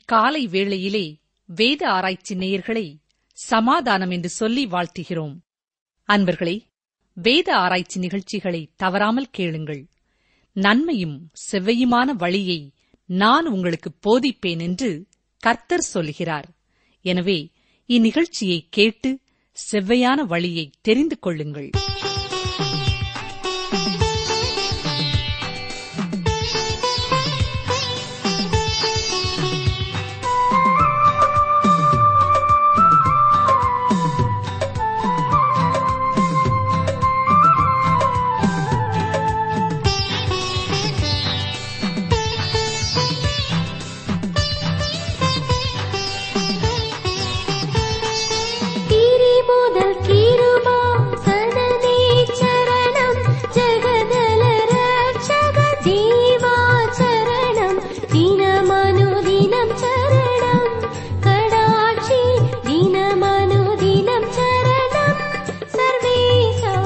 இக்காலை வேளையிலே வேத ஆராய்ச்சி நேயர்களை சமாதானம் என்று சொல்லி வாழ்த்துகிறோம் அன்பர்களே வேத ஆராய்ச்சி நிகழ்ச்சிகளை தவறாமல் கேளுங்கள் நன்மையும் செவ்வையுமான வழியை நான் உங்களுக்கு போதிப்பேன் என்று கர்த்தர் சொல்கிறார் எனவே இந்நிகழ்ச்சியை கேட்டு செவ்வையான வழியை தெரிந்து கொள்ளுங்கள் கிரி முதல் கிருபா சனனே சரணம் ஜகதல ரட்சக ஜீவா சரணம் தினமனுதினம் சரணம் கடாட்சி தினமனுதினம் சரணம் சர்வேசா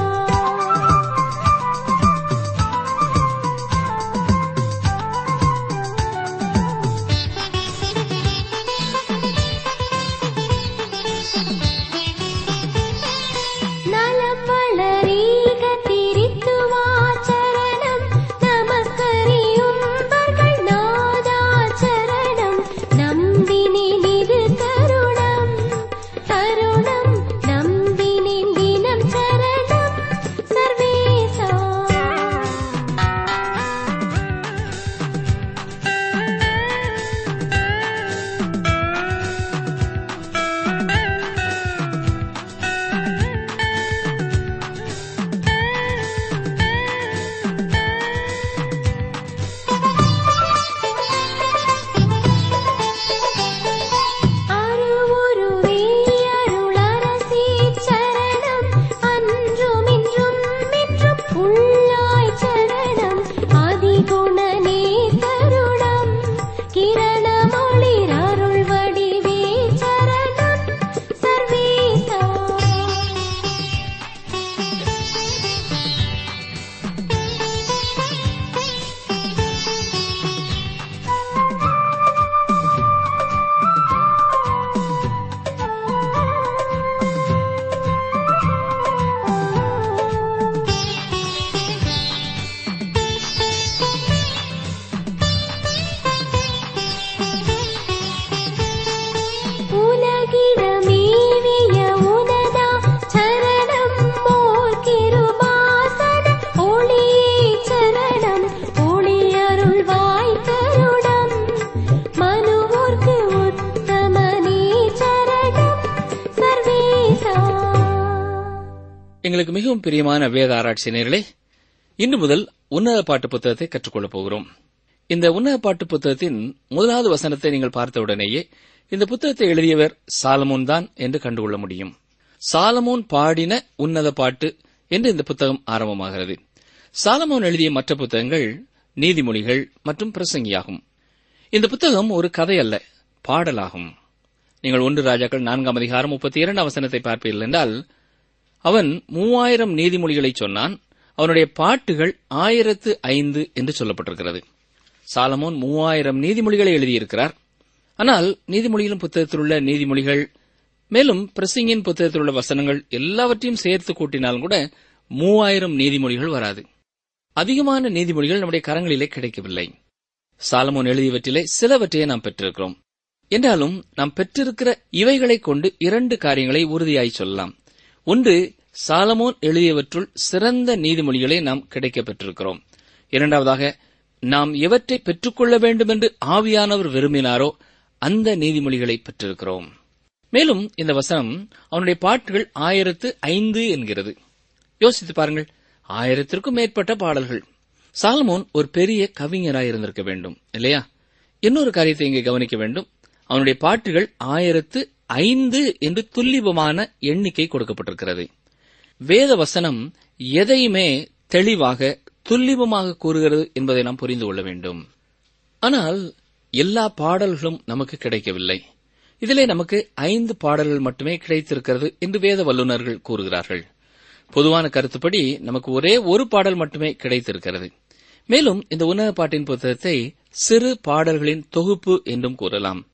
நலம் வளரீக திரித்துவாச்சரணம் நமஸ்கரியும்பர்கள் நாதாச்சரணம் நம்பினின் இது தருணம் தருணம் நம்பினின் தினம் சரணம் சர்வேசா அருவுருவே அருளரசி சரணம் அன்றும் இன்றும் என்றும் உள்ளாய் சரணம் அதிகுணனே தருணம் கிரணமொளிர் அருள் வடிவே சரணம் சர்வேசா உலகிடமேவிய உனதா சரணம் போல் கிருபாசன ஒளியே சரணம் ஒளியருள்வாய் கருடம் மனுவோர்க்கு உத்தமனே சரணம் சர்வேசா எங்களுக்கு மிகவும் பிரியமான வேத ஆராய்ச்சி நேர்களே இன்று முதல் உன்னத பாட்டு புத்தகத்தை கற்றுக்கொள்ளப் போகிறோம் இந்த உன்னத பாட்டு புத்தகத்தின் முதலாவது வசனத்தை நீங்கள் பார்த்தவுடனேயே இந்த புத்தகத்தை எழுதியவர் சாலமோன் தான் என்று கண்டுகொள்ள முடியும் சாலமோன் பாடின உன்னத பாட்டு என்று இந்த புத்தகம் ஆரம்பமாகிறது சாலமோன் எழுதிய மற்ற புத்தகங்கள் நீதிமொழிகள் மற்றும் பிரசங்கியாகும் இந்த புத்தகம் ஒரு கதை அல்ல பாடலாகும் நீங்கள் ஒன்று ராஜாக்கள் நான்காம் அதிகாரம் முப்பத்தி இரண்டாம் வசனத்தை பார்ப்பீர்கள் என்றால் அவன் மூவாயிரம் நீதிமொழிகளை சொன்னான் அவனுடைய பாட்டுகள் ஆயிரத்து ஐந்து என்று சொல்லப்பட்டிருக்கிறது சாலமோன் மூவாயிரம் நீதிமொழிகளை எழுதியிருக்கிறார் ஆனால் நீதிமொழியிலும் புத்தகத்தில் உள்ள நீதிமொழிகள் மேலும் பிரசிங்கின் புத்தகத்தில் உள்ள வசனங்கள் எல்லாவற்றையும் சேர்த்து கூட்டினாலும் கூட மூவாயிரம் நீதிமொழிகள் வராது அதிகமான நீதிமொழிகள் நம்முடைய கரங்களிலே கிடைக்கவில்லை சாலமோன் எழுதியவற்றிலே சிலவற்றையே நாம் பெற்றிருக்கிறோம் என்றாலும் நாம் பெற்றிருக்கிற இவைகளைக் கொண்டு இரண்டு காரியங்களை உறுதியாய் சொல்லலாம் ஒன்று சாலமோன் எழுதியவற்றுள் சிறந்த நீதிமொழிகளை நாம் கிடைக்கப் பெற்றிருக்கிறோம் இரண்டாவதாக நாம் எவற்றை பெற்றுக்கொள்ள வேண்டும் என்று ஆவியானவர் விரும்பினாரோ அந்த நீதிமொழிகளை பெற்றிருக்கிறோம் மேலும் இந்த வசனம் அவனுடைய பாட்டுகள் ஆயிரத்து ஐந்து என்கிறது யோசித்து பாருங்கள் ஆயிரத்திற்கும் மேற்பட்ட பாடல்கள் சாலமோன் ஒரு பெரிய கவிஞராய் இருந்திருக்க வேண்டும் இல்லையா இன்னொரு காரியத்தை இங்கே கவனிக்க வேண்டும் அவனுடைய பாட்டுகள் ஆயிரத்து ஐந்து என்று துல்லிபமான எண்ணிக்கை கொடுக்கப்பட்டிருக்கிறது வேத வசனம் எதையுமே தெளிவாக துல்லிபமாக கூறுகிறது என்பதை நாம் புரிந்து கொள்ள வேண்டும் ஆனால் எல்லா பாடல்களும் நமக்கு கிடைக்கவில்லை இதிலே நமக்கு ஐந்து பாடல்கள் மட்டுமே கிடைத்திருக்கிறது என்று வேத வல்லுநர்கள் கூறுகிறார்கள் பொதுவான கருத்துப்படி நமக்கு ஒரே ஒரு பாடல் மட்டுமே கிடைத்திருக்கிறது மேலும் இந்த உன்னத பாட்டின் புத்தகத்தை சிறு பாடல்களின் தொகுப்பு என்றும் கூறலாம்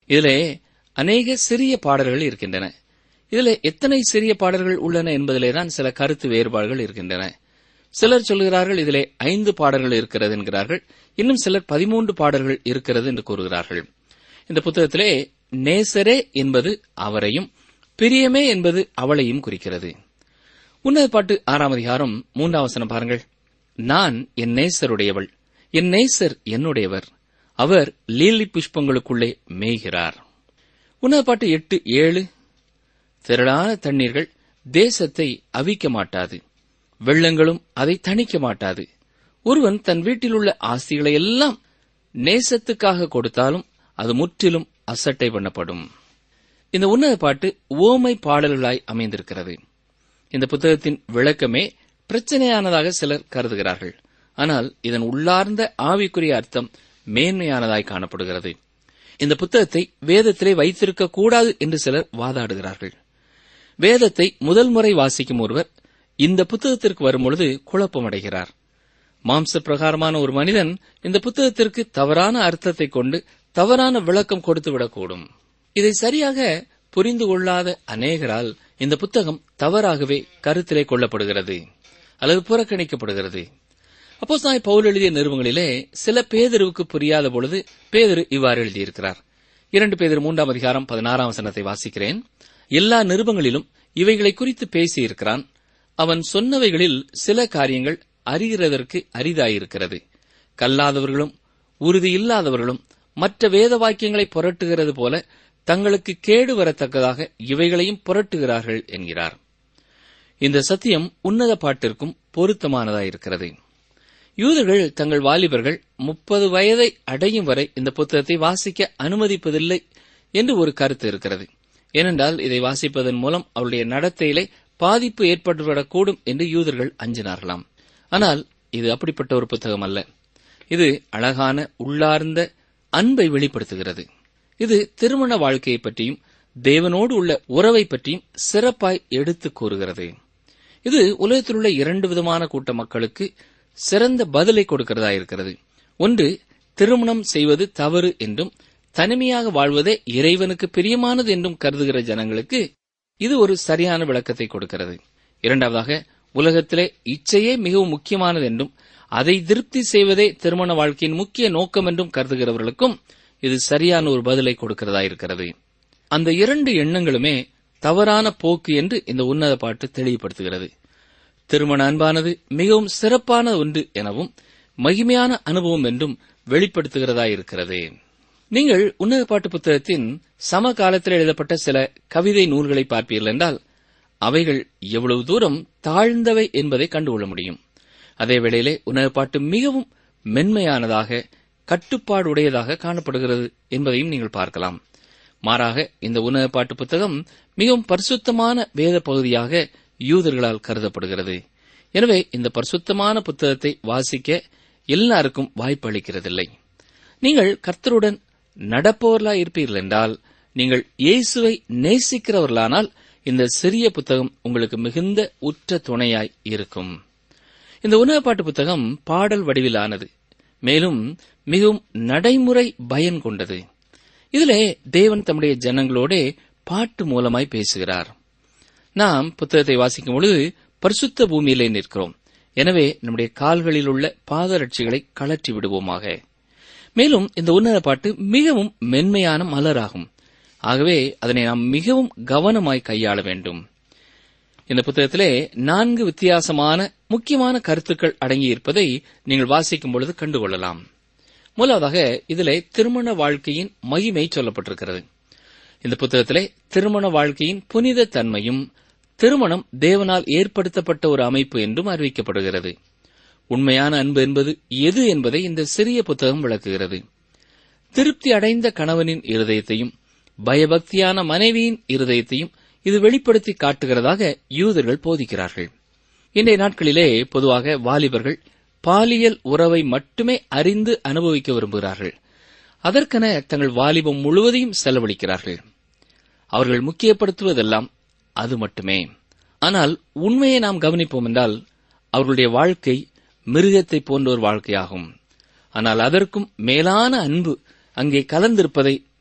இதிலே அநேக சிறிய பாடல்கள் இருக்கின்றன இதிலே எத்தனை சிறிய பாடல்கள் உள்ளன என்பதிலே தான் சில கருத்து வேறுபாடுகள் இருக்கின்றன சிலர் சொல்கிறார்கள் இதிலே ஐந்து பாடல்கள் இருக்கிறது என்கிறார்கள் இன்னும் சிலர் பதிமூன்று பாடல்கள் இருக்கிறது என்று கூறுகிறார்கள் இந்த புத்தகத்திலே நேசரே என்பது அவரையும் பிரியமே என்பது அவளையும் குறிக்கிறது உன்னத பாட்டு ஆறாம் அதிகாரம் மூன்றாம் வசனம் பாருங்கள் நான் என் நேசருடையவள் என் நேசர் என்னுடையவர் அவர் லீலி புஷ்பங்களுக்குள்ளே மேய்கிறார் உன்னத பாட்டு எட்டு ஏழு திரளான தண்ணீர்கள் தேசத்தை அவிக்க மாட்டாது வெள்ளங்களும் அதை தணிக்க மாட்டாது ஒருவன் தன் வீட்டிலுள்ள ஆஸ்திகளை எல்லாம் நேசத்துக்காக கொடுத்தாலும் அது முற்றிலும் அசட்டை பண்ணப்படும் இந்த உன்னத பாட்டு ஓமை பாடல்களாய் அமைந்திருக்கிறது இந்த புத்தகத்தின் விளக்கமே பிரச்சனையானதாக சிலர் கருதுகிறார்கள் ஆனால் இதன் உள்ளார்ந்த ஆவிக்குரிய அர்த்தம் மேன்மையானதாய் காணப்படுகிறது இந்த புத்தகத்தை வேதத்திலே வைத்திருக்க கூடாது என்று சிலர் வாதாடுகிறார்கள் வேதத்தை முதல் முறை வாசிக்கும் ஒருவர் இந்த புத்தகத்திற்கு வரும்பொழுது குழப்பமடைகிறார் மாம்ச பிரகாரமான ஒரு மனிதன் இந்த புத்தகத்திற்கு தவறான அர்த்தத்தை கொண்டு தவறான விளக்கம் கொடுத்துவிடக்கூடும் இதை சரியாக புரிந்து கொள்ளாத அநேகரால் இந்த புத்தகம் தவறாகவே கருத்திலே கொள்ளப்படுகிறது அல்லது புறக்கணிக்கப்படுகிறது அப்போ நான் பவுல் எழுதிய நிறுவங்களிலே சில பேதருவுக்கு புரியாத பொழுது பேதரு இவ்வாறு எழுதியிருக்கிறார் இரண்டு பேதர் மூன்றாம் அதிகாரம் பதினாறாம் வசனத்தை வாசிக்கிறேன் எல்லா நிருபங்களிலும் இவைகளை குறித்து பேசியிருக்கிறான் அவன் சொன்னவைகளில் சில காரியங்கள் அறிகிறதற்கு அரிதாயிருக்கிறது கல்லாதவர்களும் உறுதி இல்லாதவர்களும் மற்ற வேத வாக்கியங்களை புரட்டுகிறது போல தங்களுக்கு கேடு வரத்தக்கதாக இவைகளையும் புரட்டுகிறார்கள் என்கிறார் இந்த சத்தியம் உன்னத பாட்டிற்கும் பொருத்தமானதாயிருக்கிறது யூதர்கள் தங்கள் வாலிபர்கள் முப்பது வயதை அடையும் வரை இந்த புத்தகத்தை வாசிக்க அனுமதிப்பதில்லை என்று ஒரு கருத்து இருக்கிறது ஏனென்றால் இதை வாசிப்பதன் மூலம் அவருடைய நடத்தையிலே பாதிப்பு ஏற்பட்டுவிடக்கூடும் என்று யூதர்கள் அஞ்சினார்களாம் ஆனால் இது அப்படிப்பட்ட ஒரு புத்தகம் அல்ல இது அழகான உள்ளார்ந்த அன்பை வெளிப்படுத்துகிறது இது திருமண வாழ்க்கையை பற்றியும் தேவனோடு உள்ள உறவை பற்றியும் சிறப்பாய் எடுத்துக் கூறுகிறது இது உலகத்தில் உள்ள இரண்டு விதமான கூட்ட மக்களுக்கு சிறந்த பதிலை கொடுக்கிறதா இருக்கிறது ஒன்று திருமணம் செய்வது தவறு என்றும் தனிமையாக வாழ்வதே இறைவனுக்கு பிரியமானது என்றும் கருதுகிற ஜனங்களுக்கு இது ஒரு சரியான விளக்கத்தை கொடுக்கிறது இரண்டாவதாக உலகத்திலே இச்சையே மிகவும் முக்கியமானது என்றும் அதை திருப்தி செய்வதே திருமண வாழ்க்கையின் முக்கிய நோக்கம் என்றும் கருதுகிறவர்களுக்கும் இது சரியான ஒரு பதிலை கொடுக்கிறதா இருக்கிறது அந்த இரண்டு எண்ணங்களுமே தவறான போக்கு என்று இந்த உன்னத பாட்டு தெளிவுபடுத்துகிறது திருமண அன்பானது மிகவும் சிறப்பான ஒன்று எனவும் மகிமையான அனுபவம் என்றும் வெளிப்படுத்துகிறதா இருக்கிறது நீங்கள் உன்னத பாட்டு புத்தகத்தின் சமகாலத்தில் எழுதப்பட்ட சில கவிதை நூல்களை பார்ப்பீர்கள் என்றால் அவைகள் எவ்வளவு தூரம் தாழ்ந்தவை என்பதை கண்டுகொள்ள முடியும் அதே வேளையிலே உன்னத பாட்டு மிகவும் மென்மையானதாக கட்டுப்பாடுடையதாக காணப்படுகிறது என்பதையும் நீங்கள் பார்க்கலாம் மாறாக இந்த உன்னத பாட்டு புத்தகம் மிகவும் பரிசுத்தமான வேத பகுதியாக யூதர்களால் கருதப்படுகிறது எனவே இந்த பரிசுத்தமான புத்தகத்தை வாசிக்க எல்லாருக்கும் வாய்ப்பு அளிக்கிறதில்லை நீங்கள் கர்த்தருடன் நடப்பவர்களாய் இருப்பீர்கள் என்றால் நீங்கள் இயேசுவை நேசிக்கிறவர்களானால் இந்த சிறிய புத்தகம் உங்களுக்கு மிகுந்த உற்ற துணையாய் இருக்கும் இந்த உணவுப்பாட்டு புத்தகம் பாடல் வடிவிலானது மேலும் மிகவும் நடைமுறை பயன் கொண்டது இதிலே தேவன் தம்முடைய ஜனங்களோடே பாட்டு மூலமாய் பேசுகிறார் நாம் புத்தகத்தை வாசிக்கும் பொழுது பரிசுத்த பூமியிலே நிற்கிறோம் எனவே நம்முடைய கால்களில் உள்ள பாதரட்சிகளை கழற்றி விடுவோமாக மேலும் இந்த உன்னத பாட்டு மிகவும் மென்மையான மலராகும் ஆகவே அதனை நாம் மிகவும் கவனமாய் கையாள வேண்டும் இந்த புத்தகத்திலே நான்கு வித்தியாசமான முக்கியமான கருத்துக்கள் அடங்கியிருப்பதை நீங்கள் வாசிக்கும் பொழுது கண்டுகொள்ளலாம் முதலாவதாக இதிலே திருமண வாழ்க்கையின் மகிமை சொல்லப்பட்டிருக்கிறது இந்த புத்தகத்திலே திருமண வாழ்க்கையின் புனித தன்மையும் திருமணம் தேவனால் ஏற்படுத்தப்பட்ட ஒரு அமைப்பு என்றும் அறிவிக்கப்படுகிறது உண்மையான அன்பு என்பது எது என்பதை இந்த சிறிய புத்தகம் விளக்குகிறது திருப்தி அடைந்த கணவனின் இருதயத்தையும் பயபக்தியான மனைவியின் இருதயத்தையும் இது வெளிப்படுத்தி காட்டுகிறதாக யூதர்கள் போதிக்கிறார்கள் இன்றைய நாட்களிலே பொதுவாக வாலிபர்கள் பாலியல் உறவை மட்டுமே அறிந்து அனுபவிக்க விரும்புகிறார்கள் அதற்கென தங்கள் வாலிபம் முழுவதையும் செலவழிக்கிறார்கள் அவர்கள் முக்கியப்படுத்துவதெல்லாம் அது மட்டுமே ஆனால் உண்மையை நாம் கவனிப்போம் என்றால் அவர்களுடைய வாழ்க்கை மிருகத்தை போன்ற ஒரு வாழ்க்கையாகும் ஆனால் அதற்கும் மேலான அன்பு அங்கே கலந்திருப்பதை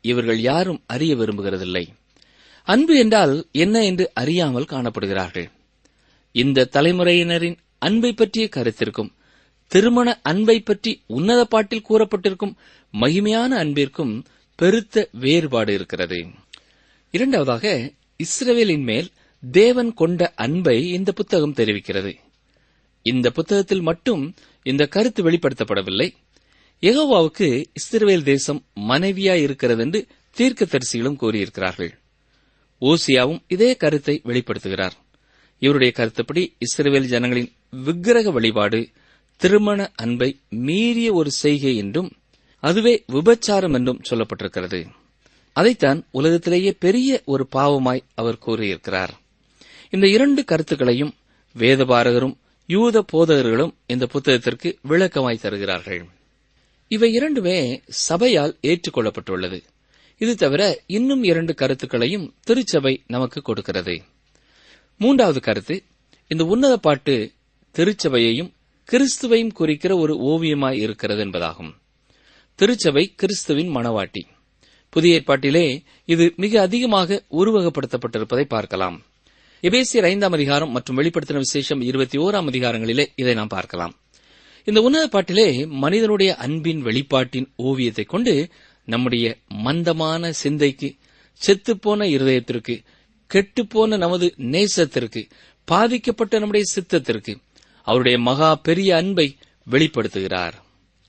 இவர்கள் யாரும் அறிய விரும்புகிறதில்லை அன்பு என்றால் என்ன என்று அறியாமல் காணப்படுகிறார்கள் இந்த தலைமுறையினரின் அன்பை பற்றிய கருத்திற்கும் திருமண அன்பை பற்றி உன்னத பாட்டில் கூறப்பட்டிருக்கும் மகிமையான அன்பிற்கும் பெருத்த வேறுபாடு இருக்கிறது இரண்டாவதாக இஸ்ரவேலின் மேல் தேவன் கொண்ட அன்பை இந்த புத்தகம் தெரிவிக்கிறது இந்த புத்தகத்தில் மட்டும் இந்த கருத்து வெளிப்படுத்தப்படவில்லை யெகோவாவுக்கு இஸ்ரவேல் தேசம் மனைவியாய் இருக்கிறது என்று தீர்க்கதரிசிகளும் கூறியிருக்கிறார்கள் ஓசியாவும் இதே கருத்தை வெளிப்படுத்துகிறார் இவருடைய கருத்துப்படி இஸ்ரவேல் ஜனங்களின் விக்கிரக வழிபாடு திருமண அன்பை மீறிய ஒரு செய்கை என்றும் அதுவே விபச்சாரம் என்றும் சொல்லப்பட்டிருக்கிறது அதைத்தான் உலகத்திலேயே பெரிய ஒரு பாவமாய் அவர் கூறியிருக்கிறார் இந்த இரண்டு கருத்துக்களையும் வேதபாரகரும் யூத போதகர்களும் இந்த புத்தகத்திற்கு விளக்கமாய் தருகிறார்கள் இவை இரண்டுமே சபையால் ஏற்றுக்கொள்ளப்பட்டுள்ளது இது தவிர இன்னும் இரண்டு கருத்துக்களையும் திருச்சபை நமக்கு கொடுக்கிறது மூன்றாவது கருத்து இந்த உன்னத பாட்டு திருச்சபையையும் கிறிஸ்துவையும் குறிக்கிற ஒரு ஓவியமாய் இருக்கிறது என்பதாகும் திருச்சபை கிறிஸ்துவின் மணவாட்டி புதிய ஏற்பாட்டிலே இது மிக அதிகமாக உருவகப்படுத்தப்பட்டிருப்பதை பார்க்கலாம் எபேசியர் ஐந்தாம் அதிகாரம் மற்றும் வெளிப்படுத்தின விசேஷம் இருபத்தி ஓராம் அதிகாரங்களிலே இதை நாம் பார்க்கலாம் இந்த உன்னத பாட்டிலே மனிதனுடைய அன்பின் வெளிப்பாட்டின் ஓவியத்தை கொண்டு நம்முடைய மந்தமான சிந்தைக்கு செத்துப்போன இருதயத்திற்கு கெட்டுப்போன நமது நேசத்திற்கு பாதிக்கப்பட்ட நம்முடைய சித்தத்திற்கு அவருடைய மகா பெரிய அன்பை வெளிப்படுத்துகிறார்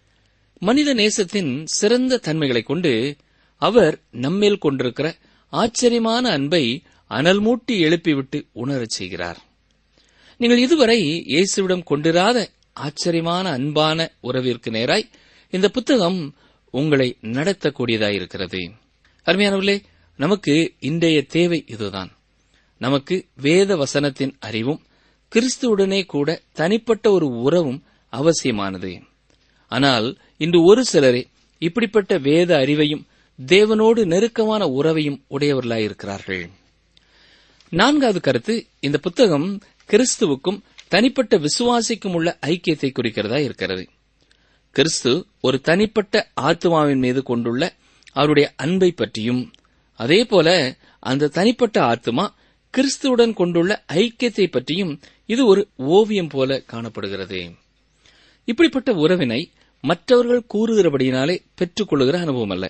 மனித நேசத்தின் சிறந்த தன்மைகளைக் கொண்டு அவர் நம்மேல் கொண்டிருக்கிற ஆச்சரியமான அன்பை அனல் மூட்டி எழுப்பிவிட்டு உணரச் செய்கிறார் நீங்கள் இதுவரை இயேசுவிடம் கொண்டிராத ஆச்சரியமான அன்பான உறவிற்கு நேராய் இந்த புத்தகம் உங்களை நடத்தக்கூடியதாயிருக்கிறது அருமையானவர்களே நமக்கு இன்றைய தேவை இதுதான் நமக்கு வேத வசனத்தின் அறிவும் கிறிஸ்துவுடனே கூட தனிப்பட்ட ஒரு உறவும் அவசியமானது ஆனால் இன்று ஒரு சிலரே இப்படிப்பட்ட வேத அறிவையும் தேவனோடு நெருக்கமான உறவையும் உடையவர்களாயிருக்கிறார்கள் நான்காவது கருத்து இந்த புத்தகம் கிறிஸ்துவுக்கும் தனிப்பட்ட விசுவாசிக்கும் உள்ள ஐக்கியத்தை குறிக்கிறதா இருக்கிறது கிறிஸ்து ஒரு தனிப்பட்ட ஆத்மாவின் மீது கொண்டுள்ள அவருடைய அன்பை பற்றியும் அதே போல அந்த தனிப்பட்ட ஆத்மா கிறிஸ்துவுடன் கொண்டுள்ள ஐக்கியத்தை பற்றியும் இது ஒரு ஓவியம் போல காணப்படுகிறது இப்படிப்பட்ட உறவினை மற்றவர்கள் கூறுகிறபடியினாலே பெற்றுக்கொள்ளுகிற அனுபவம் அல்ல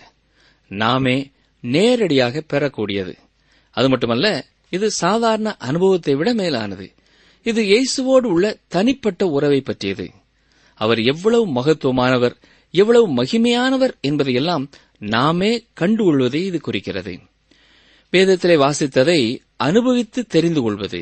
நாமே நேரடியாக பெறக்கூடியது அது மட்டுமல்ல இது சாதாரண அனுபவத்தை விட மேலானது இது இயேசுவோடு உள்ள தனிப்பட்ட உறவை பற்றியது அவர் எவ்வளவு மகத்துவமானவர் எவ்வளவு மகிமையானவர் என்பதையெல்லாம் நாமே கண்டுகொள்வதை இது குறிக்கிறது வேதத்திலே வாசித்ததை அனுபவித்து தெரிந்து கொள்வது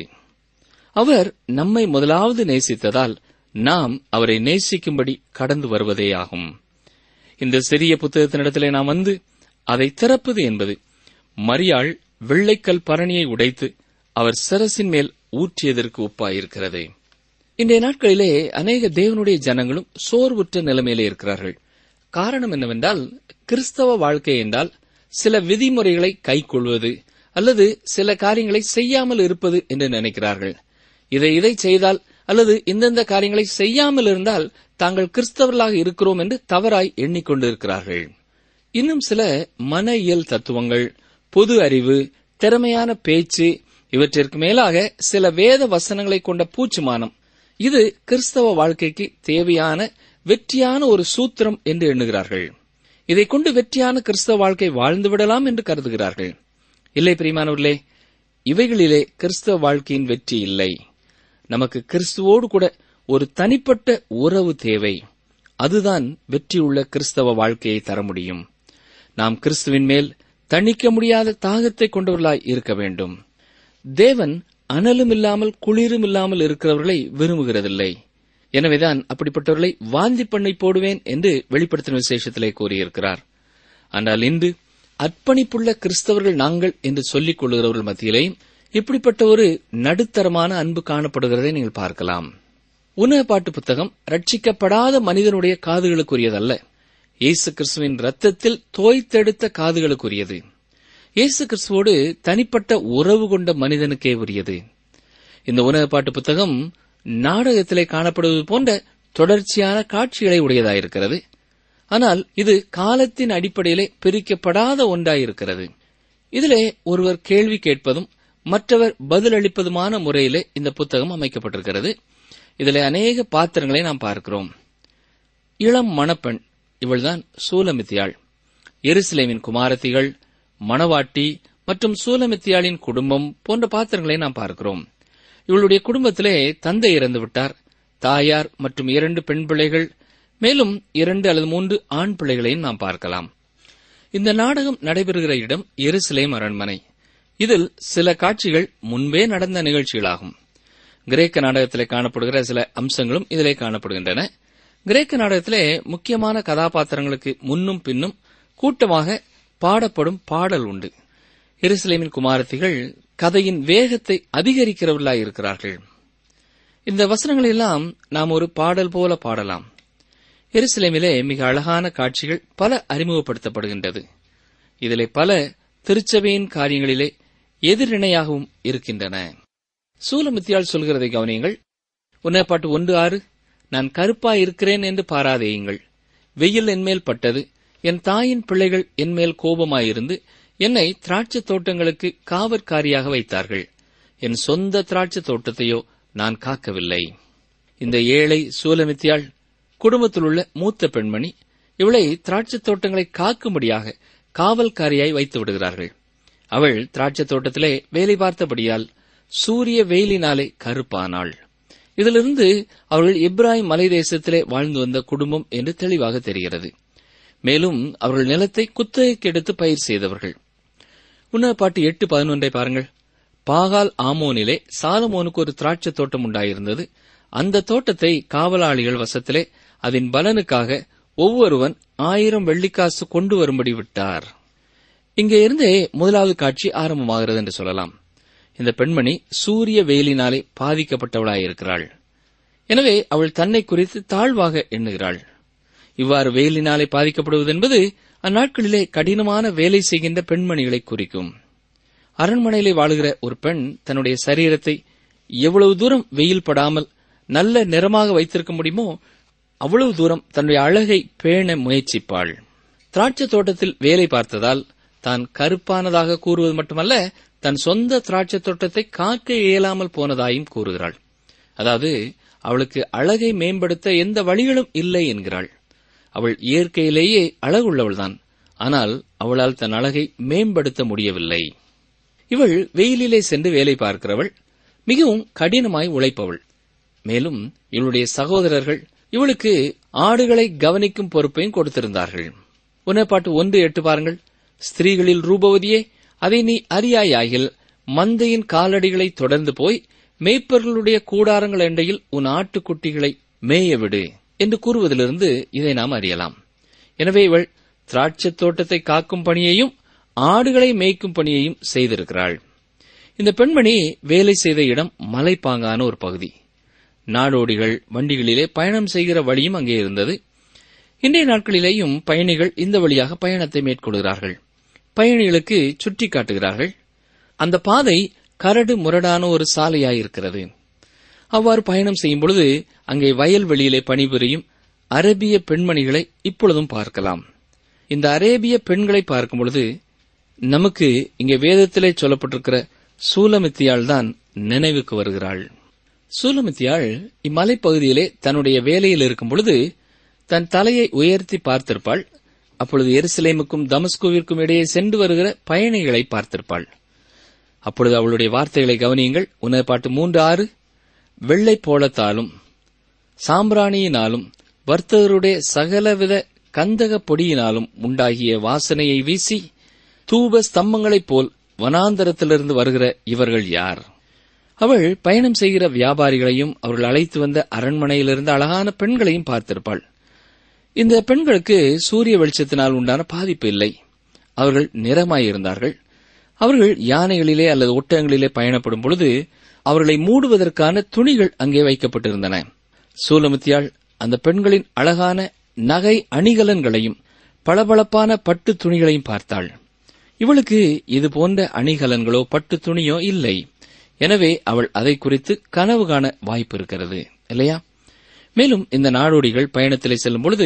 அவர் நம்மை முதலாவது நேசித்ததால் நாம் அவரை நேசிக்கும்படி கடந்து வருவதேயாகும் இந்த சிறிய புத்தகத்தினிடத்திலே நாம் வந்து அதை திறப்பது என்பது மரியாள் வெள்ளைக்கல் பரணியை உடைத்து அவர் சிரசின் மேல் ஊற்றியதற்கு ஒப்பாயிருக்கிறது இன்றைய நாட்களிலே அநேக தேவனுடைய ஜனங்களும் சோர்வுற்ற நிலைமையிலே இருக்கிறார்கள் காரணம் என்னவென்றால் கிறிஸ்தவ வாழ்க்கை என்றால் சில விதிமுறைகளை கைக்கொள்வது அல்லது சில காரியங்களை செய்யாமல் இருப்பது என்று நினைக்கிறார்கள் இதை இதை செய்தால் அல்லது இந்தந்த காரியங்களை செய்யாமல் இருந்தால் தாங்கள் கிறிஸ்தவர்களாக இருக்கிறோம் என்று தவறாய் எண்ணிக்கொண்டிருக்கிறார்கள் இன்னும் சில மன இயல் தத்துவங்கள் பொது அறிவு திறமையான பேச்சு இவற்றிற்கு மேலாக சில வேத வசனங்களை கொண்ட பூச்சுமானம் இது கிறிஸ்தவ வாழ்க்கைக்கு தேவையான வெற்றியான ஒரு சூத்திரம் என்று எண்ணுகிறார்கள் இதை கொண்டு வெற்றியான கிறிஸ்தவ வாழ்க்கை வாழ்ந்து விடலாம் என்று கருதுகிறார்கள் இல்லை பிரியமானவர்களே இவைகளிலே கிறிஸ்தவ வாழ்க்கையின் வெற்றி இல்லை நமக்கு கிறிஸ்துவோடு கூட ஒரு தனிப்பட்ட உறவு தேவை அதுதான் வெற்றியுள்ள கிறிஸ்தவ வாழ்க்கையை தர முடியும் நாம் கிறிஸ்துவின் மேல் தணிக்க முடியாத தாகத்தை கொண்டவர்களாய் இருக்க வேண்டும் தேவன் அனலும் இல்லாமல் குளிரும் இல்லாமல் இருக்கிறவர்களை விரும்புகிறதில்லை எனவேதான் அப்படிப்பட்டவர்களை வாந்தி பண்ணை போடுவேன் என்று வெளிப்படுத்தின விசேஷத்திலே கூறியிருக்கிறார் ஆனால் இன்று அர்ப்பணிப்புள்ள கிறிஸ்தவர்கள் நாங்கள் என்று சொல்லிக் கொள்கிறவர்கள் மத்தியிலேயும் இப்படிப்பட்ட ஒரு நடுத்தரமான அன்பு காணப்படுகிறதை நீங்கள் பார்க்கலாம் உணவு பாட்டு புத்தகம் ரட்சிக்கப்படாத மனிதனுடைய காதுகளுக்குரியதல்ல இயேசு கிறிஸ்துவின் ரத்தத்தில் தோய்த்தெடுத்த காதுகளுக்குரியது இயேசு கிறிஸ்துவோடு தனிப்பட்ட உறவு கொண்ட மனிதனுக்கே உரியது இந்த உணவு பாட்டு புத்தகம் நாடகத்திலே காணப்படுவது போன்ற தொடர்ச்சியான காட்சிகளை உடையதாயிருக்கிறது ஆனால் இது காலத்தின் அடிப்படையிலே பிரிக்கப்படாத ஒன்றாயிருக்கிறது இதிலே ஒருவர் கேள்வி கேட்பதும் மற்றவர் பதிலளிப்பதுமான முறையிலே இந்த புத்தகம் அமைக்கப்பட்டிருக்கிறது இதிலே அநேக பாத்திரங்களை நாம் பார்க்கிறோம் இளம் மணப்பெண் இவள்தான் சூலமித்தியாள் எருசலேமின் குமாரத்திகள் மணவாட்டி மற்றும் சூலமித்தியாளின் குடும்பம் போன்ற பாத்திரங்களை நாம் பார்க்கிறோம் இவளுடைய குடும்பத்திலே தந்தை இறந்து விட்டார் தாயார் மற்றும் இரண்டு பெண் பிள்ளைகள் மேலும் இரண்டு அல்லது மூன்று ஆண் பிள்ளைகளையும் நாம் பார்க்கலாம் இந்த நாடகம் நடைபெறுகிற இடம் எருசலேம் அரண்மனை இதில் சில காட்சிகள் முன்பே நடந்த நிகழ்ச்சிகளாகும் கிரேக்க நாடகத்திலே காணப்படுகிற சில அம்சங்களும் இதிலே காணப்படுகின்றன கிரேக்க நாடகத்திலே முக்கியமான கதாபாத்திரங்களுக்கு முன்னும் பின்னும் கூட்டமாக பாடப்படும் பாடல் உண்டு எருசலேமின் குமாரத்திகள் கதையின் வேகத்தை அதிகரிக்கிறவர்களாய் இருக்கிறார்கள் இந்த வசனங்களை எல்லாம் நாம் ஒரு பாடல் போல பாடலாம் எருசலேமிலே மிக அழகான காட்சிகள் பல அறிமுகப்படுத்தப்படுகின்றது இதிலே பல திருச்சபையின் காரியங்களிலே எதிரிணையாகவும் இருக்கின்றன சூலமித்தியால் சொல்கிறதை கவனியுங்கள் உன்னப்பாட்டு ஒன்று ஆறு நான் கருப்பாய் இருக்கிறேன் என்று பாராதேயுங்கள் வெயில் என்மேல் பட்டது என் தாயின் பிள்ளைகள் என்மேல் கோபமாயிருந்து என்னை திராட்சை தோட்டங்களுக்கு காவற்காரியாக வைத்தார்கள் என் சொந்த திராட்சை தோட்டத்தையோ நான் காக்கவில்லை இந்த ஏழை சூலமித்தியாள் குடும்பத்திலுள்ள மூத்த பெண்மணி இவளை திராட்சை தோட்டங்களை காக்கும்படியாக காவல்காரியாய் வைத்து விடுகிறார்கள் அவள் திராட்சை தோட்டத்திலே வேலை பார்த்தபடியால் சூரிய வெயிலினாலே கருப்பானாள் இதிலிருந்து அவர்கள் இப்ராஹிம் மலை தேசத்திலே வாழ்ந்து வந்த குடும்பம் என்று தெளிவாக தெரிகிறது மேலும் அவர்கள் நிலத்தை குத்தகைக்கு எடுத்து பயிர் செய்தவர்கள் உன்னப்பாட்டு எட்டு பதினொன்றை பாருங்கள் பாகால் ஆமோனிலே சாலமோனுக்கு ஒரு திராட்சை தோட்டம் உண்டாயிருந்தது அந்த தோட்டத்தை காவலாளிகள் வசத்திலே அதன் பலனுக்காக ஒவ்வொருவன் ஆயிரம் வெள்ளிக்காசு கொண்டு வரும்படி விட்டார் இங்கே இருந்தே முதலாவது காட்சி ஆரம்பமாகிறது என்று சொல்லலாம் இந்த பெண்மணி சூரிய வெயிலினாலே பாதிக்கப்பட்டவளாயிருக்கிறாள் எனவே அவள் தன்னை குறித்து தாழ்வாக எண்ணுகிறாள் இவ்வாறு வெயிலினாலே பாதிக்கப்படுவது என்பது அந்நாட்களிலே கடினமான வேலை செய்கின்ற பெண்மணிகளை குறிக்கும் அரண்மனையிலே வாழுகிற ஒரு பெண் தன்னுடைய சரீரத்தை எவ்வளவு தூரம் வெயில் படாமல் நல்ல நிறமாக வைத்திருக்க முடியுமோ அவ்வளவு தூரம் தன்னுடைய அழகை பேண முயற்சிப்பாள் திராட்சை தோட்டத்தில் வேலை பார்த்ததால் தான் கருப்பானதாக கூறுவது மட்டுமல்ல தன் சொந்த திராட்சை தோட்டத்தை காக்க இயலாமல் போனதாயும் கூறுகிறாள் அதாவது அவளுக்கு அழகை மேம்படுத்த எந்த வழிகளும் இல்லை என்கிறாள் அவள் இயற்கையிலேயே அழகுள்ளவள்தான் ஆனால் அவளால் தன் அழகை மேம்படுத்த முடியவில்லை இவள் வெயிலிலே சென்று வேலை பார்க்கிறவள் மிகவும் கடினமாய் உழைப்பவள் மேலும் இவளுடைய சகோதரர்கள் இவளுக்கு ஆடுகளை கவனிக்கும் பொறுப்பையும் கொடுத்திருந்தார்கள் உணப்பாட்டு ஒன்று எட்டு பாருங்கள் ஸ்திரீகளில் ரூபவதியே அதை நீ அறியாயாகில் மந்தையின் காலடிகளை தொடர்ந்து போய் மேய்ப்பர்களுடைய கூடாரங்கள் எண்டையில் உன் ஆட்டுக்குட்டிகளை மேய விடு என்று கூறுவதிலிருந்து இதை நாம் அறியலாம் எனவே இவள் திராட்சைத் தோட்டத்தை காக்கும் பணியையும் ஆடுகளை மேய்க்கும் பணியையும் செய்திருக்கிறாள் இந்த பெண்மணி வேலை செய்த இடம் மலைப்பாங்கான ஒரு பகுதி நாடோடிகள் வண்டிகளிலே பயணம் செய்கிற வழியும் அங்கே இருந்தது இன்றைய நாட்களிலேயும் பயணிகள் இந்த வழியாக பயணத்தை மேற்கொள்கிறார்கள் பயணிகளுக்கு சுட்டி காட்டுகிறார்கள் அந்த பாதை கரடு முரடான ஒரு சாலையாயிருக்கிறது அவ்வாறு பயணம் செய்யும் பொழுது அங்கே வயல்வெளியிலே பணிபுரியும் அரேபிய பெண்மணிகளை இப்பொழுதும் பார்க்கலாம் இந்த அரேபிய பெண்களை பார்க்கும் பொழுது நமக்கு இங்கே வேதத்திலே சொல்லப்பட்டிருக்கிற சூலமித்தியாள் தான் நினைவுக்கு வருகிறாள் சூலமித்தியாள் இம்மலைப்பகுதியிலே தன்னுடைய வேலையில் இருக்கும் பொழுது தன் தலையை உயர்த்தி பார்த்திருப்பாள் அப்பொழுது எருசலேமுக்கும் தமஸ்குவிற்கும் இடையே சென்று வருகிற பயணிகளை பார்த்திருப்பாள் அப்பொழுது அவளுடைய வார்த்தைகளை கவனியுங்கள் உணர்பாட்டு மூன்று ஆறு வெள்ளை போலத்தாலும் சாம்பிராணியினாலும் வர்த்தகருடைய சகலவித கந்தக பொடியினாலும் உண்டாகிய வாசனையை வீசி தூப ஸ்தம்பங்களைப் போல் வனாந்தரத்திலிருந்து வருகிற இவர்கள் யார் அவள் பயணம் செய்கிற வியாபாரிகளையும் அவர்கள் அழைத்து வந்த அரண்மனையிலிருந்து அழகான பெண்களையும் பார்த்திருப்பாள் இந்த பெண்களுக்கு சூரிய வெளிச்சத்தினால் உண்டான பாதிப்பு இல்லை அவர்கள் நிறமாயிருந்தார்கள் அவர்கள் யானைகளிலே அல்லது ஒட்டகங்களிலே பயணப்படும் பொழுது அவர்களை மூடுவதற்கான துணிகள் அங்கே வைக்கப்பட்டிருந்தன சூலமுத்தியாள் அந்த பெண்களின் அழகான நகை அணிகலன்களையும் பளபளப்பான பட்டு துணிகளையும் பார்த்தாள் இவளுக்கு இது போன்ற அணிகலன்களோ பட்டு துணியோ இல்லை எனவே அவள் அதை குறித்து கனவு காண வாய்ப்பு இருக்கிறது இல்லையா மேலும் இந்த நாடோடிகள் பயணத்திலே செல்லும் பொழுது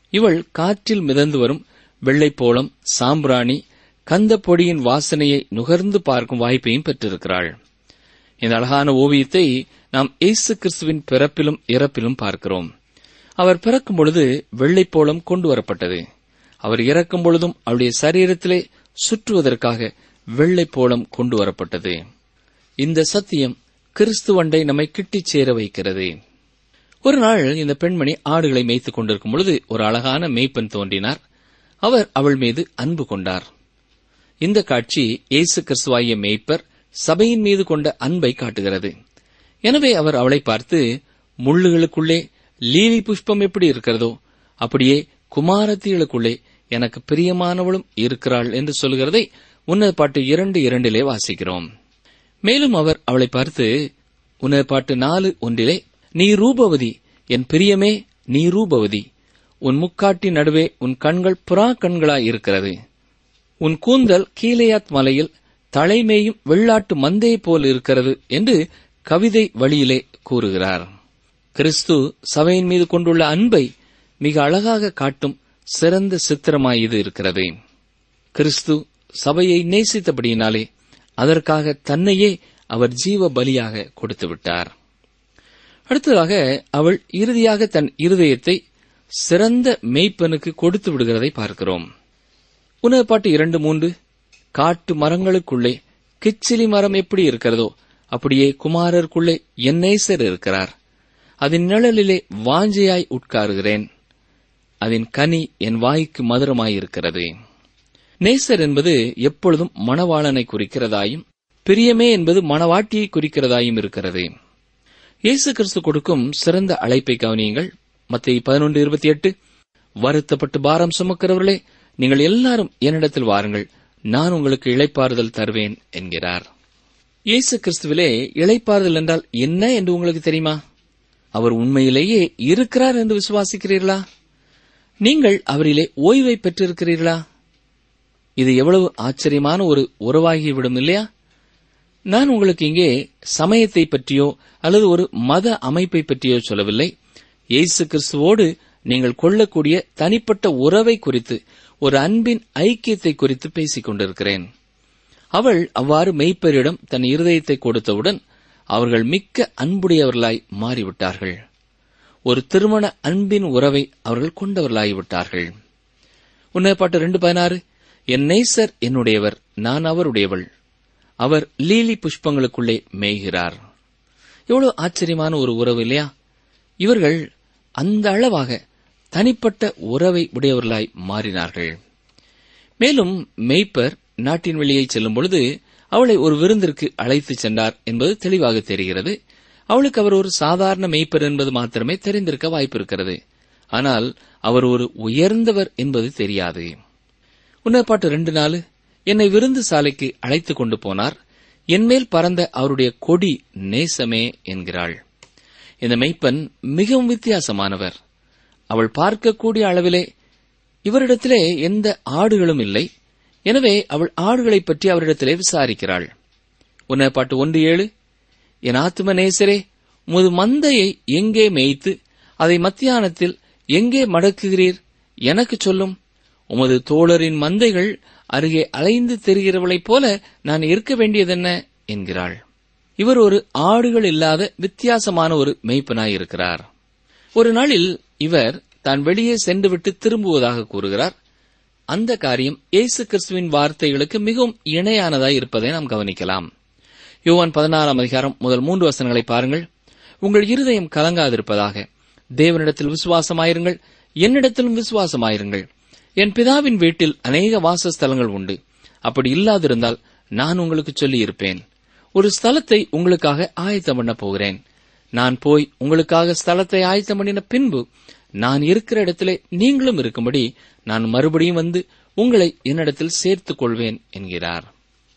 இவள் காற்றில் மிதந்து வரும் வெள்ளைப்போளம் சாம்பிராணி கந்தப் பொடியின் வாசனையை நுகர்ந்து பார்க்கும் வாய்ப்பையும் பெற்றிருக்கிறாள் இந்த அழகான ஓவியத்தை நாம் இயேசு கிறிஸ்துவின் பிறப்பிலும் இறப்பிலும் பார்க்கிறோம் அவர் பிறக்கும் பொழுது வெள்ளைப்போளம் கொண்டு வரப்பட்டது அவர் இறக்கும் பொழுதும் அவருடைய சரீரத்திலே சுற்றுவதற்காக வெள்ளைப்போளம் கொண்டு வரப்பட்டது இந்த சத்தியம் கிறிஸ்துவண்டை நம்மை கிட்டிச் சேர வைக்கிறது ஒரு நாள் இந்த பெண்மணி ஆடுகளை மேய்த்துக் கொண்டிருக்கும் பொழுது ஒரு அழகான மேய்ப்பன் தோன்றினார் அவர் அவள் மீது அன்பு கொண்டார் இந்த காட்சி இயேசு கிறிஸ்துவாகிய மேய்ப்பர் சபையின் மீது கொண்ட அன்பை காட்டுகிறது எனவே அவர் அவளை பார்த்து முள்ளுகளுக்குள்ளே லீலி புஷ்பம் எப்படி இருக்கிறதோ அப்படியே குமாரத்திகளுக்குள்ளே எனக்கு பிரியமானவளும் இருக்கிறாள் என்று சொல்கிறதை உன்னத பாட்டு இரண்டு இரண்டிலே வாசிக்கிறோம் மேலும் அவர் அவளை பார்த்து உன்னத பாட்டு நாலு ஒன்றிலே நீ ரூபவதி என் பிரியமே நீ ரூபவதி உன் முக்காட்டி நடுவே உன் கண்கள் புறா கண்களாய் இருக்கிறது உன் கூந்தல் கீலேயாத் மலையில் தலைமேயும் வெள்ளாட்டு மந்தையை போல் இருக்கிறது என்று கவிதை வழியிலே கூறுகிறார் கிறிஸ்து சபையின் மீது கொண்டுள்ள அன்பை மிக அழகாக காட்டும் சிறந்த சித்திரமாய் இது இருக்கிறது கிறிஸ்து சபையை நேசித்தபடியினாலே அதற்காக தன்னையே அவர் ஜீவ பலியாக கொடுத்து விட்டார் அடுத்ததாக அவள் இறுதியாக தன் இருதயத்தை சிறந்த மெய்ப்பனுக்கு கொடுத்து விடுகிறதை பார்க்கிறோம் உணவு பாட்டு இரண்டு மூன்று காட்டு மரங்களுக்குள்ளே கிச்சிலி மரம் எப்படி இருக்கிறதோ அப்படியே குமாரருக்குள்ளே என் நேசர் இருக்கிறார் அதன் நிழலிலே வாஞ்சையாய் உட்காருகிறேன் அதன் கனி என் வாய்க்கு மதுரமாயிருக்கிறது நேசர் என்பது எப்பொழுதும் மணவாளனை குறிக்கிறதாயும் பிரியமே என்பது மணவாட்டியை குறிக்கிறதாயும் இருக்கிறது இயேசு கிறிஸ்து கொடுக்கும் சிறந்த அழைப்பை கவனியுங்கள் மத்திய பதினொன்று இருபத்தி எட்டு வருத்தப்பட்டு பாரம் சுமக்கிறவர்களே நீங்கள் எல்லாரும் என்னிடத்தில் வாருங்கள் நான் உங்களுக்கு இளைப்பாறுதல் தருவேன் என்கிறார் இயேசு கிறிஸ்துவிலே இளைப்பாறுதல் என்றால் என்ன என்று உங்களுக்கு தெரியுமா அவர் உண்மையிலேயே இருக்கிறார் என்று விசுவாசிக்கிறீர்களா நீங்கள் அவரிலே ஓய்வை பெற்றிருக்கிறீர்களா இது எவ்வளவு ஆச்சரியமான ஒரு உறவாகிவிடும் இல்லையா நான் உங்களுக்கு இங்கே சமயத்தை பற்றியோ அல்லது ஒரு மத அமைப்பை பற்றியோ சொல்லவில்லை இயேசு கிறிஸ்துவோடு நீங்கள் கொள்ளக்கூடிய தனிப்பட்ட உறவை குறித்து ஒரு அன்பின் ஐக்கியத்தை குறித்து பேசிக் கொண்டிருக்கிறேன் அவள் அவ்வாறு மெய்ப்பரிடம் தன் இருதயத்தை கொடுத்தவுடன் அவர்கள் மிக்க அன்புடையவர்களாய் மாறிவிட்டார்கள் ஒரு திருமண அன்பின் உறவை அவர்கள் கொண்டவர்களாகிவிட்டார்கள் உன்னப்பாட்டு ரெண்டு பதினாறு என் நேசர் என்னுடையவர் நான் அவருடையவள் அவர் லீலி புஷ்பங்களுக்குள்ளே மேய்கிறார் எவ்வளவு ஆச்சரியமான ஒரு உறவு இல்லையா இவர்கள் அந்த அளவாக தனிப்பட்ட உறவை உடையவர்களாய் மாறினார்கள் மேலும் மெய்ப்பர் நாட்டின் வெளியே செல்லும் பொழுது அவளை ஒரு விருந்திற்கு அழைத்துச் சென்றார் என்பது தெளிவாக தெரிகிறது அவளுக்கு அவர் ஒரு சாதாரண மெய்ப்பர் என்பது மாத்திரமே தெரிந்திருக்க வாய்ப்பு இருக்கிறது ஆனால் அவர் ஒரு உயர்ந்தவர் என்பது தெரியாது உன்னப்பாட்டு ரெண்டு நாள் என்னை விருந்து சாலைக்கு அழைத்துக் கொண்டு போனார் என்மேல் பறந்த அவருடைய கொடி நேசமே என்கிறாள் இந்த மெய்ப்பன் மிகவும் வித்தியாசமானவர் அவள் பார்க்கக்கூடிய அளவிலே இவரிடத்திலே எந்த ஆடுகளும் இல்லை எனவே அவள் ஆடுகளைப் பற்றி அவரிடத்திலே விசாரிக்கிறாள் உன்னை பாட்டு ஒன்று ஏழு என் ஆத்தும நேசரே முது மந்தையை எங்கே மேய்த்து அதை மத்தியானத்தில் எங்கே மடக்குகிறீர் எனக்கு சொல்லும் உமது தோழரின் மந்தைகள் அருகே அலைந்து தெரிகிறவளைப் போல நான் இருக்க வேண்டியதென்ன என்கிறாள் இவர் ஒரு ஆடுகள் இல்லாத வித்தியாசமான ஒரு மெய்ப்பனாயிருக்கிறார் ஒரு நாளில் இவர் தான் வெளியே சென்றுவிட்டு திரும்புவதாக கூறுகிறார் அந்த காரியம் இயேசு கிறிஸ்துவின் வார்த்தைகளுக்கு மிகவும் இணையானதாய் இருப்பதை நாம் கவனிக்கலாம் யோவான் பதினாறாம் அதிகாரம் முதல் மூன்று வசனங்களை பாருங்கள் உங்கள் இருதயம் கலங்காதிருப்பதாக தேவனிடத்தில் விசுவாசமாயிருங்கள் என்னிடத்திலும் விசுவாசமாயிருங்கள் என் பிதாவின் வீட்டில் அநேக வாசஸ்தலங்கள் உண்டு அப்படி இல்லாதிருந்தால் நான் உங்களுக்கு சொல்லியிருப்பேன் ஒரு ஸ்தலத்தை உங்களுக்காக ஆயத்தம் பண்ண போகிறேன் நான் போய் உங்களுக்காக ஸ்தலத்தை ஆயத்தம் பண்ணின பின்பு நான் இருக்கிற இடத்திலே நீங்களும் இருக்கும்படி நான் மறுபடியும் வந்து உங்களை என்னிடத்தில் சேர்த்துக் கொள்வேன் என்கிறார்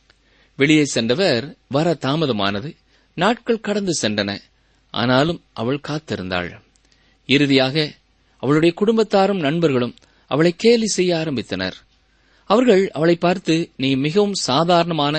வெளியே சென்றவர் வர தாமதமானது நாட்கள் கடந்து சென்றன ஆனாலும் அவள் காத்திருந்தாள் இறுதியாக அவளுடைய குடும்பத்தாரும் நண்பர்களும் அவளை கேலி செய்ய ஆரம்பித்தனர் அவர்கள் அவளை பார்த்து நீ மிகவும் சாதாரணமான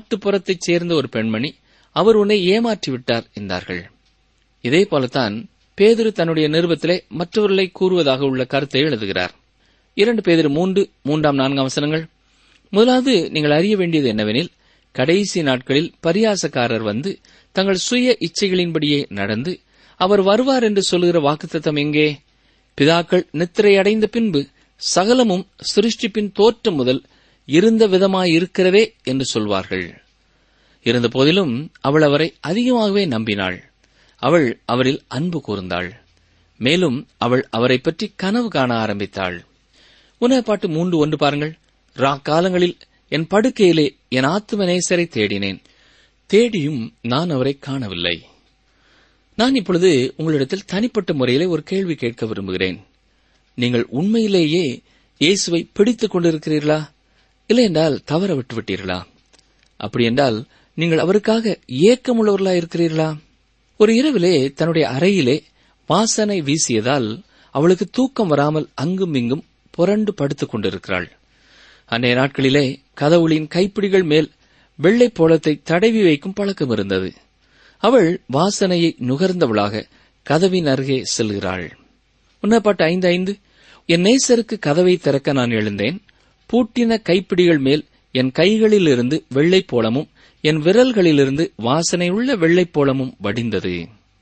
நாட்டுப்புறத்தைச் சேர்ந்த ஒரு பெண்மணி அவர் உன்னை ஏமாற்றி விட்டார் என்றார்கள் இதே போலத்தான் பேதுரு தன்னுடைய நிருபத்திலே மற்றவர்களை கூறுவதாக உள்ள கருத்தை எழுதுகிறார் இரண்டு பேதிரு மூன்று மூன்றாம் நான்காம் வசனங்கள் முதலாவது நீங்கள் அறிய வேண்டியது என்னவெனில் கடைசி நாட்களில் பரியாசக்காரர் வந்து தங்கள் சுய இச்சைகளின்படியே நடந்து அவர் வருவார் என்று சொல்லுகிற வாக்குத்தத்தம் எங்கே பிதாக்கள் நித்திரையடைந்த பின்பு சகலமும் சிருஷ்டிப்பின் தோற்றம் முதல் இருந்த விதமாயிருக்கிறதே என்று சொல்வார்கள் இருந்த போதிலும் அவள் அவரை அதிகமாகவே நம்பினாள் அவள் அவரில் அன்பு கூர்ந்தாள் மேலும் அவள் அவரை பற்றி கனவு காண ஆரம்பித்தாள் உணவப்பாட்டு மூன்று ஒன்று பாருங்கள் ரா காலங்களில் என் படுக்கையிலே என் ஆத்தும நேசரை தேடினேன் தேடியும் நான் அவரை காணவில்லை நான் இப்பொழுது உங்களிடத்தில் தனிப்பட்ட முறையிலே ஒரு கேள்வி கேட்க விரும்புகிறேன் நீங்கள் உண்மையிலேயே இயேசுவை பிடித்துக் கொண்டிருக்கிறீர்களா இல்லை என்றால் தவற விட்டு விட்டீர்களா அப்படி என்றால் நீங்கள் அவருக்காக ஏக்கமுள்ளவர்களா இருக்கிறீர்களா ஒரு இரவிலே தன்னுடைய அறையிலே வாசனை வீசியதால் அவளுக்கு தூக்கம் வராமல் அங்கும் இங்கும் புரண்டு படுத்துக் கொண்டிருக்கிறாள் அன்றைய நாட்களிலே கதவுளின் கைப்பிடிகள் மேல் வெள்ளை போலத்தை தடவி வைக்கும் பழக்கம் இருந்தது அவள் வாசனையை நுகர்ந்தவளாக கதவின் அருகே செல்கிறாள் உன்னப்பாட்டு ஐந்து ஐந்து என் நேசருக்கு கதவை திறக்க நான் எழுந்தேன் பூட்டின கைப்பிடிகள் மேல் என் கைகளிலிருந்து வெள்ளை போலமும் என் விரல்களிலிருந்து வாசனையுள்ள வெள்ளை போலமும் வடிந்தது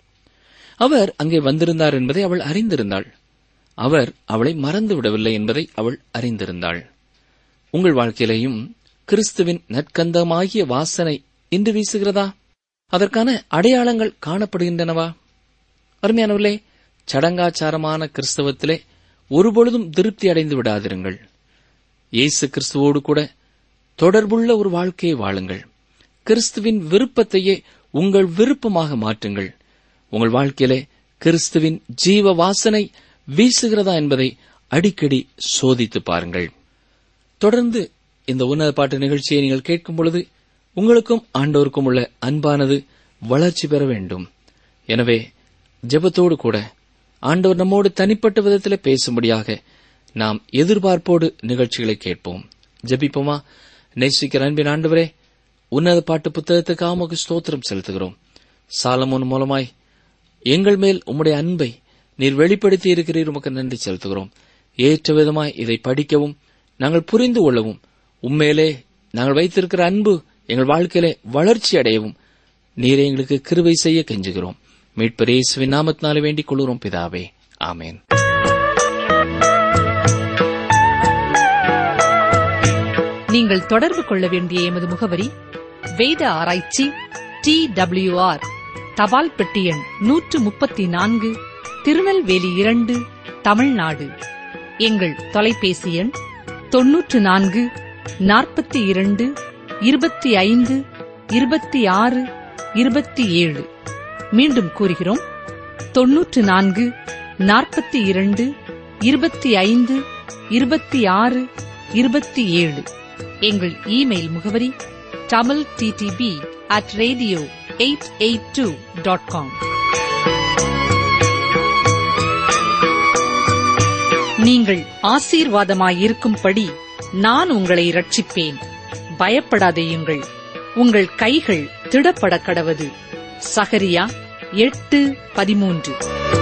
அவர் அங்கே வந்திருந்தார் என்பதை அவள் அறிந்திருந்தாள் அவர் அவளை மறந்து விடவில்லை என்பதை அவள் அறிந்திருந்தாள் உங்கள் வாழ்க்கையிலேயும் கிறிஸ்துவின் நற்கந்தமாகிய வாசனை இன்று வீசுகிறதா அதற்கான அடையாளங்கள் காணப்படுகின்றனவா அருமையானவர்களே சடங்காச்சாரமான கிறிஸ்தவத்திலே ஒருபொழுதும் திருப்தி அடைந்து விடாதிருங்கள் இயேசு கிறிஸ்துவோடு கூட தொடர்புள்ள ஒரு வாழ்க்கையை வாழுங்கள் கிறிஸ்துவின் விருப்பத்தையே உங்கள் விருப்பமாக மாற்றுங்கள் உங்கள் வாழ்க்கையிலே கிறிஸ்துவின் ஜீவ வாசனை வீசுகிறதா என்பதை அடிக்கடி சோதித்து பாருங்கள் தொடர்ந்து இந்த உன்னத பாட்டு நிகழ்ச்சியை நீங்கள் கேட்கும் பொழுது உங்களுக்கும் ஆண்டோருக்கும் உள்ள அன்பானது வளர்ச்சி பெற வேண்டும் எனவே ஜெபத்தோடு கூட ஆண்டவர் நம்மோடு தனிப்பட்ட விதத்தில் பேசும்படியாக நாம் எதிர்பார்ப்போடு நிகழ்ச்சிகளை கேட்போம் ஜெபிப்போமா நேசிக்கிற அன்பின் ஆண்டவரே உன்னத பாட்டு புத்தகத்துக்காக உமக்கு ஸ்தோத்திரம் செலுத்துகிறோம் சாலமோன் மூலமாய் எங்கள் மேல் உம்முடைய அன்பை நீர் வெளிப்படுத்தி இருக்கிறீர் உமக்கு நன்றி செலுத்துகிறோம் ஏற்ற விதமாய் இதை படிக்கவும் நாங்கள் புரிந்து கொள்ளவும் உண்மையிலே நாங்கள் வைத்திருக்கிற அன்பு எங்கள் வாழ்க்கையிலே வளர்ச்சி அடையவும் நீரே எங்களுக்கு கிருபை செய்ய கெஞ்சுகிறோம் மீட்பர் இயேசுவின் நாமத்தினாலே வேண்டிக் கொள்கிறோம் பிதாவே ஆமேன் நீங்கள் தொடர்பு கொள்ள வேண்டிய எமது முகவரி வேத ஆராய்ச்சி டி டபிள்யூ ஆர் தபால் பெட்டி எண் நூற்று முப்பத்தி நான்கு திருநெல்வேலி இரண்டு தமிழ்நாடு எங்கள் தொலைபேசி எண் தொன்னூற்று நான்கு நாற்பத்தி இரண்டு இருபத்தி ஐந்து இருபத்தி ஆறு இருபத்தி ஏழு மீண்டும் கூறுகிறோம் தொன்னூற்று நான்கு நாற்பத்தி இரண்டு இருபத்தி ஐந்து இருபத்தி ஆறு இருபத்தி ஏழு எங்கள் இமெயில் முகவரி Tamil TTP at radio eight eight two dot com நீங்கள் ஆசீர்வாதமாயிருக்கும்படி நான் உங்களை ரட்சிப்பேன் பயப்படாதேயுங்கள் உங்கள் கைகள் திடப்பட கடவது சகரியா எட்டு பதிமூன்று